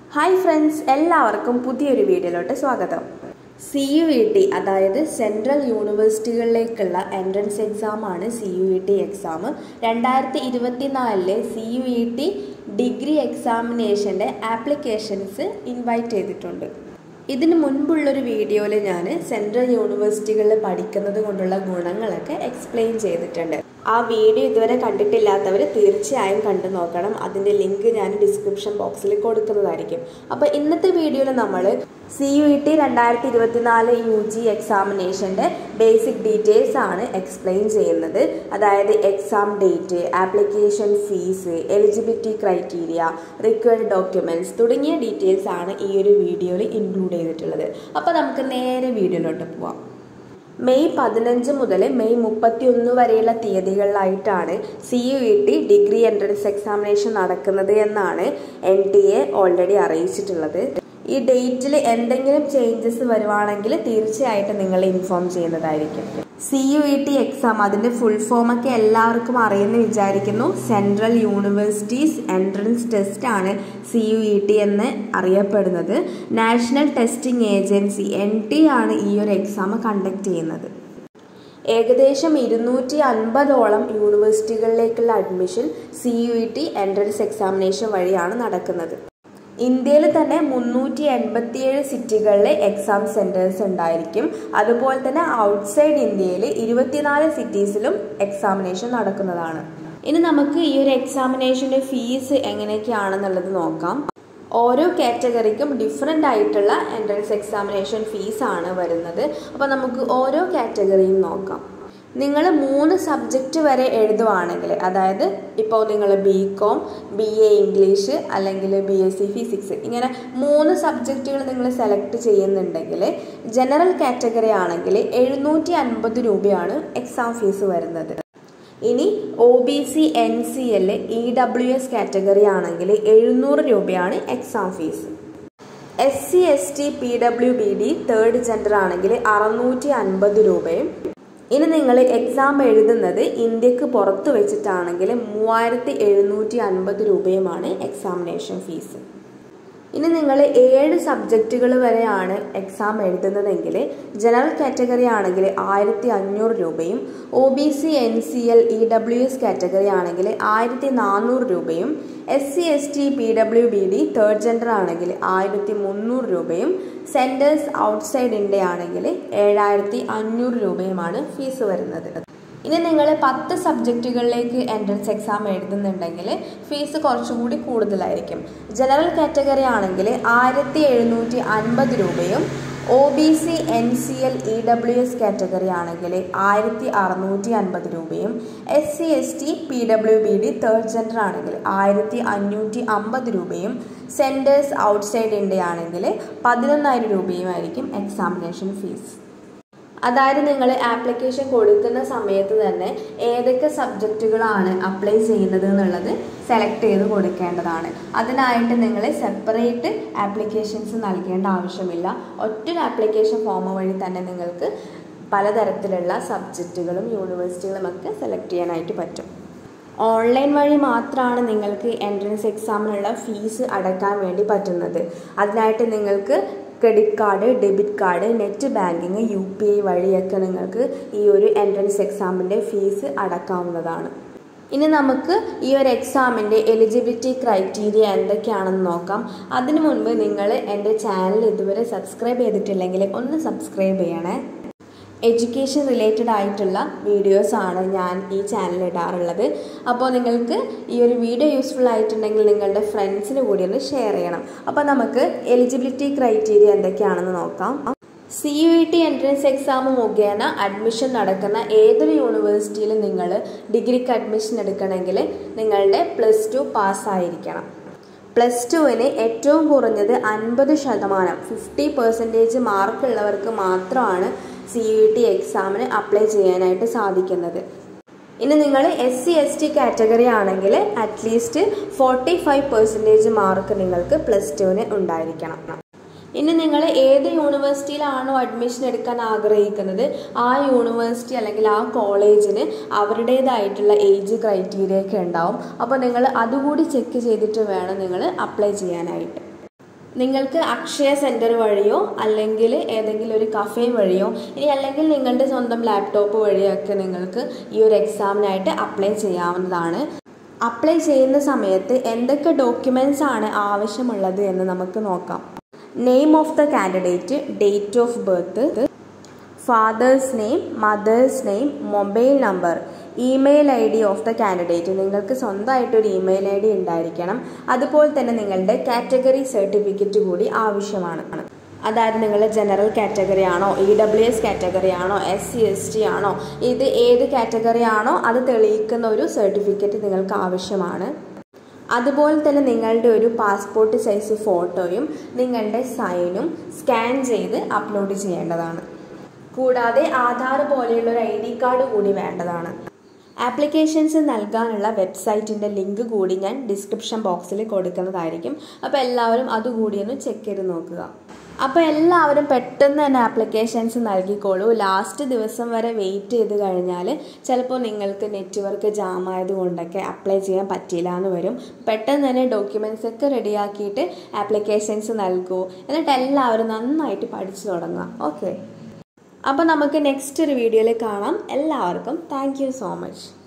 hi friends എല്ലാവർക്കും പുതിയൊരു വീഡിയോയിലോട്ട് സ്വാഗതം സി യു ഇ ടി അതായത് സെൻട്രൽ യൂണിവേഴ്സിറ്റികളിലേക്കുള്ള എൻട്രൻസ് എക്സാമാണ് C U E T exam രണ്ടായിരത്തി ഇരുപത്തിനാലിലെ C U E T degree എക്സാമിനേഷൻ്റെ ആപ്ലിക്കേഷൻസ് ഇൻവൈറ്റ് ചെയ്തിട്ടുണ്ട് ഇതിന് മുൻപുള്ളൊരു വീഡിയോയിൽ ഞാൻ സെൻട്രൽ യൂണിവേഴ്സിറ്റികളിൽ പഠിക്കുന്നത് കൊണ്ടുള്ള ഗുണങ്ങളൊക്കെ എക്സ്പ്ലെയിൻ ചെയ്തിട്ടുണ്ട് ആ വീഡിയോ ഇതുവരെ കണ്ടിട്ടില്ലാത്തവർ തീർച്ചയായും കണ്ടു നോക്കണം അതിൻ്റെ ലിങ്ക് ഞാൻ ഡിസ്ക്രിപ്ഷൻ ബോക്സിൽ കൊടുക്കുന്നതായിരിക്കും അപ്പോൾ ഇന്നത്തെ വീഡിയോയിൽ നമ്മൾ സി യു ഇ ടി രണ്ടായിരത്തി ഇരുപത്തിനാല് യു ജി എക്സാമിനേഷൻ്റെ ബേസിക് ഡീറ്റെയിൽസ് ആണ് എക്സ്പ്ലെയിൻ ചെയ്യുന്നത് അതായത് exam date application fee eligibility criteria required documents തുടങ്ങിയ ഡീറ്റെയിൽസ് ആണ് ഈ ഒരു വീഡിയോയിൽ ഇൻക്ലൂഡ് ചെയ്തിട്ടുള്ളത് അപ്പോൾ നമുക്ക് നേരെ വീഡിയോയിലോട്ട് പോവാം മെയ് പതിനഞ്ച് മുതൽ മെയ് മുപ്പത്തി ഒന്ന് വരെയുള്ള തീയതികളിലായിട്ടാണ് C U E T degree entrance examination നടക്കുന്നത് എന്നാണ് എൻ ടി എ ഓൾറെഡി അറിയിച്ചിട്ടുള്ളത് ഈ ഡേറ്റിൽ എന്തെങ്കിലും ചേഞ്ചസ് വരുവാണെങ്കിൽ തീർച്ചയായിട്ടും നിങ്ങൾ ഇൻഫോം ചെയ്യുന്നതായിരിക്കും C U E T exam അതിൻ്റെ ഫുൾ ഫോമൊക്കെ എല്ലാവർക്കും അറിയുമെന്ന് വിചാരിക്കുന്നു സെൻട്രൽ യൂണിവേഴ്സിറ്റീസ് എൻട്രൻസ് ടെസ്റ്റ് ആണ് സി യു ഇ ടി എന്ന് അറിയപ്പെടുന്നത് national testing agency N T ആണ് ഈ ഒരു എക്സാം കണ്ടക്ട് ചെയ്യുന്നത് ഏകദേശം ഇരുന്നൂറ്റി അൻപതോളം യൂണിവേഴ്സിറ്റികളിലേക്കുള്ള admission C U E T entrance examination വഴിയാണ് നടക്കുന്നത് ഇന്ത്യയിൽ തന്നെ മുന്നൂറ്റി എൺപത്തിയേഴ് സിറ്റികളിൽ എക്സാം സെൻറ്റേഴ്സ് ഉണ്ടായിരിക്കും അതുപോലെ തന്നെ ഔട്ട്സൈഡ് ഇന്ത്യയിൽ ഇരുപത്തിനാല് സിറ്റീസിലും എക്സാമിനേഷൻ നടക്കുന്നതാണ് ഇനി നമുക്ക് ഈ ഒരു എക്സാമിനേഷൻ്റെ ഫീസ് എങ്ങനെയൊക്കെയാണെന്നുള്ളത് നോക്കാം ഓരോ കാറ്റഗറിക്കും ഡിഫറെൻ്റ് ആയിട്ടുള്ള എൻട്രൻസ് എക്സാമിനേഷൻ ഫീസാണ് വരുന്നത് അപ്പോൾ നമുക്ക് ഓരോ കാറ്റഗറിയും നോക്കാം നിങ്ങൾ മൂന്ന് സബ്ജക്റ്റ് വരെ എഴുതുവാണെങ്കിൽ അതായത് ഇപ്പോൾ നിങ്ങൾ B com B A English അല്ലെങ്കിൽ ബി എസ് സി ഫിസിക്സ് ഇങ്ങനെ മൂന്ന് സബ്ജക്റ്റുകൾ നിങ്ങൾ സെലക്ട് ചെയ്യുന്നുണ്ടെങ്കിൽ ജനറൽ കാറ്റഗറി ആണെങ്കിൽ എഴുന്നൂറ്റി അൻപത് രൂപയാണ് എക്സാം ഫീസ് വരുന്നത് ഇനി O B C N C L E W S category ആണെങ്കിൽ എഴുന്നൂറ് രൂപയാണ് exam fee S C S T P W B D third gender ആണെങ്കിൽ അറുന്നൂറ്റി അൻപത് രൂപയും ഇനി നിങ്ങൾ എക്സാം എഴുതുന്നത് ഇന്ത്യക്ക് പുറത്ത് വെച്ചിട്ടാണെങ്കിൽ മൂവായിരത്തി എഴുന്നൂറ്റി അൻപത് രൂപയുമാണ് എക്സാമിനേഷൻ ഫീസ് ഇനി നിങ്ങൾ ഏഴ് സബ്ജക്റ്റുകൾ വരെയാണ് എക്സാം എഴുതുന്നതെങ്കിൽ ജനറൽ കാറ്റഗറി ആണെങ്കിൽ ആയിരത്തി അഞ്ഞൂറ് രൂപയും O B C N C L E W S category ആണെങ്കിൽ ആയിരത്തി നാനൂറ് രൂപയും S C S T P W B D third gender ആണെങ്കിൽ ആയിരത്തി മുന്നൂറ് രൂപയും സെൻറ്റേഴ്സ് ഔട്ട്സൈഡ് ഇന്ത്യ ആണെങ്കിൽ ഏഴായിരത്തി അഞ്ഞൂറ് രൂപയുമാണ് ഫീസ് വരുന്നത് ഇനി നിങ്ങൾ പത്ത് സബ്ജക്റ്റുകളിലേക്ക് എൻട്രൻസ് എക്സാം എഴുതുന്നുണ്ടെങ്കിൽ ഫീസ് കുറച്ചുകൂടി കൂടുതലായിരിക്കും ജനറൽ കാറ്റഗറി ആണെങ്കിൽ ആയിരത്തി എഴുന്നൂറ്റി അൻപത് രൂപയും O B C N C L E W S category ആണെങ്കിൽ ആയിരത്തി അറുന്നൂറ്റി അൻപത് രൂപയും S C S T P W B D third gender ആണെങ്കിൽ ആയിരത്തി അഞ്ഞൂറ്റി അമ്പത് രൂപയും സെൻറ്റേഴ്സ് ഔട്ട്സൈഡ് ഇന്ത്യ ആണെങ്കിൽ പതിനൊന്നായിരം രൂപയുമായിരിക്കും എക്സാമിനേഷൻ ഫീസ് അതായത് നിങ്ങൾ ആപ്ലിക്കേഷൻ കൊടുക്കുന്ന സമയത്ത് തന്നെ ഏതൊക്കെ സബ്ജക്റ്റുകളാണ് അപ്ലൈ ചെയ്യുന്നത് എന്നുള്ളത് സെലക്ട് ചെയ്ത് കൊടുക്കേണ്ടതാണ് അതിനായിട്ട് നിങ്ങൾ സെപ്പറേറ്റ് ആപ്ലിക്കേഷൻസ് നൽകേണ്ട ആവശ്യമില്ല ഒറ്റൊരു ആപ്ലിക്കേഷൻ ഫോം വഴി തന്നെ നിങ്ങൾക്ക് പലതരത്തിലുള്ള സബ്ജക്റ്റുകളും യൂണിവേഴ്സിറ്റികളും ഒക്കെ സെലക്ട് ചെയ്യാനായിട്ട് പറ്റും ഓൺലൈൻ വഴി മാത്രമാണ് നിങ്ങൾക്ക് എൻട്രൻസ് എക്സാമിനുള്ള ഫീസ് അടയ്ക്കാൻ വേണ്ടി പറ്റുന്നത് അതിനായിട്ട് നിങ്ങൾക്ക് credit card debit card net banking U P I വഴിയൊക്കെ നിങ്ങൾക്ക് ഈ ഒരു എൻട്രൻസ് എക്സാമിൻ്റെ ഫീസ് അടക്കാവുന്നതാണ് ഇനി നമുക്ക് ഈ ഒരു എക്സാമിൻ്റെ എലിജിബിലിറ്റി ക്രൈറ്റീരിയ എന്തൊക്കെയാണെന്ന് നോക്കാം അതിനു മുൻപ് നിങ്ങൾ എൻ്റെ ചാനൽ ഇതുവരെ സബ്സ്ക്രൈബ് ചെയ്തിട്ടില്ലെങ്കിൽ ഒന്ന് സബ്സ്ക്രൈബ് ചെയ്യണേ എഡ്യൂക്കേഷൻ റിലേറ്റഡ് ആയിട്ടുള്ള വീഡിയോസാണ് ഞാൻ ഈ ചാനലിൽ ഇടാറുള്ളത് അപ്പോൾ നിങ്ങൾക്ക് ഈ ഒരു വീഡിയോ യൂസ്ഫുൾ ആയിട്ടുണ്ടെങ്കിൽ നിങ്ങളുടെ ഫ്രണ്ട്സിന് കൂടി ഒന്ന് ഷെയർ ചെയ്യണം അപ്പോൾ നമുക്ക് എലിജിബിലിറ്റി ക്രൈറ്റീരിയ എന്തൊക്കെയാണെന്ന് നോക്കാം C U E T entrance exam മുഖേന അഡ്മിഷൻ നടക്കുന്ന ഏതൊരു യൂണിവേഴ്സിറ്റിയിലും നിങ്ങൾ ഡിഗ്രിക്ക് അഡ്മിഷൻ എടുക്കണമെങ്കിൽ നിങ്ങളുടെ പ്ലസ് ടു പാസ്സായിരിക്കണം പ്ലസ് ടുവിന് ഏറ്റവും കുറഞ്ഞത് അൻപത് ശതമാനം ഫിഫ്റ്റി പെർസെൻറ്റേജ് മാർക്കുള്ളവർക്ക് മാത്രമാണ് സി യു ടി എക്സാമിന് അപ്ലൈ ചെയ്യാനായിട്ട് സാധിക്കുന്നത് ഇനി നിങ്ങൾ S C S T category ആണെങ്കിൽ at least forty five percentage mark നിങ്ങൾക്ക് പ്ലസ് ടുവിന് ഉണ്ടായിരിക്കണം ഇനി നിങ്ങൾ ഏത് യൂണിവേഴ്സിറ്റിയിലാണോ അഡ്മിഷൻ എടുക്കാൻ ആഗ്രഹിക്കുന്നത് ആ യൂണിവേഴ്സിറ്റി അല്ലെങ്കിൽ ആ കോളേജിന് അവരുടേതായിട്ടുള്ള ഏജ് ക്രൈറ്റീരിയ ഒക്കെ ഉണ്ടാവും അപ്പോൾ നിങ്ങൾ അതുകൂടി ചെക്ക് ചെയ്തിട്ട് വേണം നിങ്ങൾ അപ്ലൈ ചെയ്യാനായിട്ട് നിങ്ങൾക്ക് അക്ഷയ സെൻറ്റർ വഴിയോ അല്ലെങ്കിൽ ഏതെങ്കിലും ഒരു കഫേ വഴിയോ ഇനി അല്ലെങ്കിൽ നിങ്ങളുടെ സ്വന്തം ലാപ്ടോപ്പ് വഴിയൊക്കെ നിങ്ങൾക്ക് ഈ ഒരു എക്സാമിനായിട്ട് അപ്ലൈ ചെയ്യാവുന്നതാണ് അപ്ലൈ ചെയ്യുന്ന സമയത്ത് എന്തൊക്കെ ഡോക്യുമെൻറ്റ്സ് ആണ് ആവശ്യമുള്ളത് എന്ന് നമുക്ക് നോക്കാം name of the candidate date of birth father's name mother's name mobile number email I D of the candidate നിങ്ങൾക്ക് സ്വന്തമായിട്ടൊരു ഇമെയിൽ ഐ ഡി ഉണ്ടായിരിക്കണം അതുപോലെ തന്നെ നിങ്ങളുടെ കാറ്റഗറി സർട്ടിഫിക്കറ്റ് കൂടി ആവശ്യമാണ് അതായത് നിങ്ങൾ ജനറൽ കാറ്റഗറി ആണോ ഇ ഡബ്ല്യു എസ് കാറ്റഗറി ആണോ എസ് സി എസ് ടി ആണോ ഇത് ഏത് കാറ്റഗറി ആണോ അത് തെളിയിക്കുന്ന ഒരു സർട്ടിഫിക്കറ്റ് നിങ്ങൾക്ക് ആവശ്യമാണ് അതുപോലെ തന്നെ നിങ്ങളുടെ ഒരു പാസ്പോർട്ട് സൈസ് ഫോട്ടോയും നിങ്ങളുടെ സൈനും സ്കാൻ ചെയ്ത് അപ്ലോഡ് ചെയ്യേണ്ടതാണ് കൂടാതെ ആധാർ പോലെയുള്ള ഒരു ഐ ഡി കാർഡ് കൂടി വേണ്ടതാണ് ആപ്ലിക്കേഷൻസ് നൽകാനുള്ള വെബ്സൈറ്റിൻ്റെ ലിങ്ക് കൂടി ഞാൻ ഡിസ്ക്രിപ്ഷൻ ബോക്സിൽ കൊടുക്കുന്നതായിരിക്കും അപ്പോൾ എല്ലാവരും അതുകൂടി ഒന്ന് ചെക്ക് ചെയ്ത് നോക്കുക അപ്പോൾ എല്ലാവരും പെട്ടെന്ന് തന്നെ ആപ്ലിക്കേഷൻസ് നൽകിക്കോളൂ ലാസ്റ്റ് ദിവസം വരെ വെയിറ്റ് ചെയ്ത് കഴിഞ്ഞാൽ ചിലപ്പോൾ നിങ്ങൾക്ക് നെറ്റ്വർക്ക് ജാം ആയതുകൊണ്ടൊക്കെ അപ്ലൈ ചെയ്യാൻ പറ്റില്ല എന്ന് വരും പെട്ടെന്ന് തന്നെ ഡോക്യുമെൻറ്റ്സ് ഒക്കെ റെഡിയാക്കിയിട്ട് ആപ്ലിക്കേഷൻസ് നൽകൂ എന്നിട്ട് എല്ലാവരും നന്നായിട്ട് പഠിച്ചു തുടങ്ങുക ഓക്കെ അപ്പോൾ നമുക്ക് നെക്സ്റ്റ് ഒരു വീഡിയോയിൽ കാണാം എല്ലാവർക്കും താങ്ക് സോ മച്ച്